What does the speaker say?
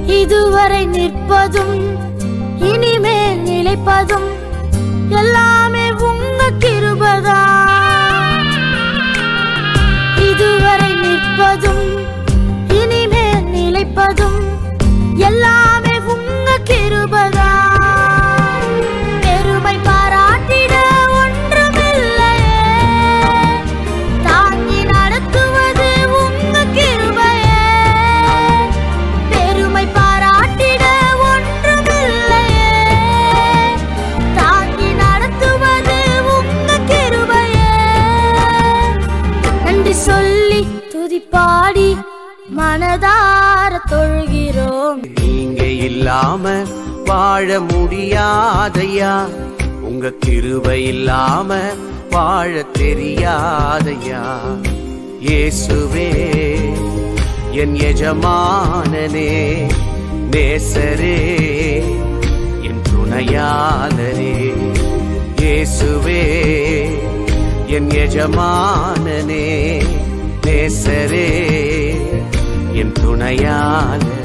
இதுவரை நிற்பதும் இனிமேல் நிலைப்பதும் எல்லாமே உங்க கிருபதா இதுவரை நிற்பதும் இனிமேல் நிலைப்பதும் எல்லாமே உங்க கிருபதா பெருமை பாராட்டிட ஒன்றுமில்லையே தாங்கி நடத்துவது உங்க கிருபையே பெருமை பாராட்டிட ஒன்றுமில்லையே தாங்கி நடத்துவது உங்க கிருபையே நன்றி சொல்லி துதிப்பாடி மனதார தொழுகிறோம் நீங்க இல்லாம வாழ முடியாதையா உங்க கிருபை இல்லாம வாழ தெரியாதையா இயேசுவே என் எஜமானனே நேசரே என் துணையாளரே இயேசுவே என் எஜமானனே நேசரே என் துணையாளரே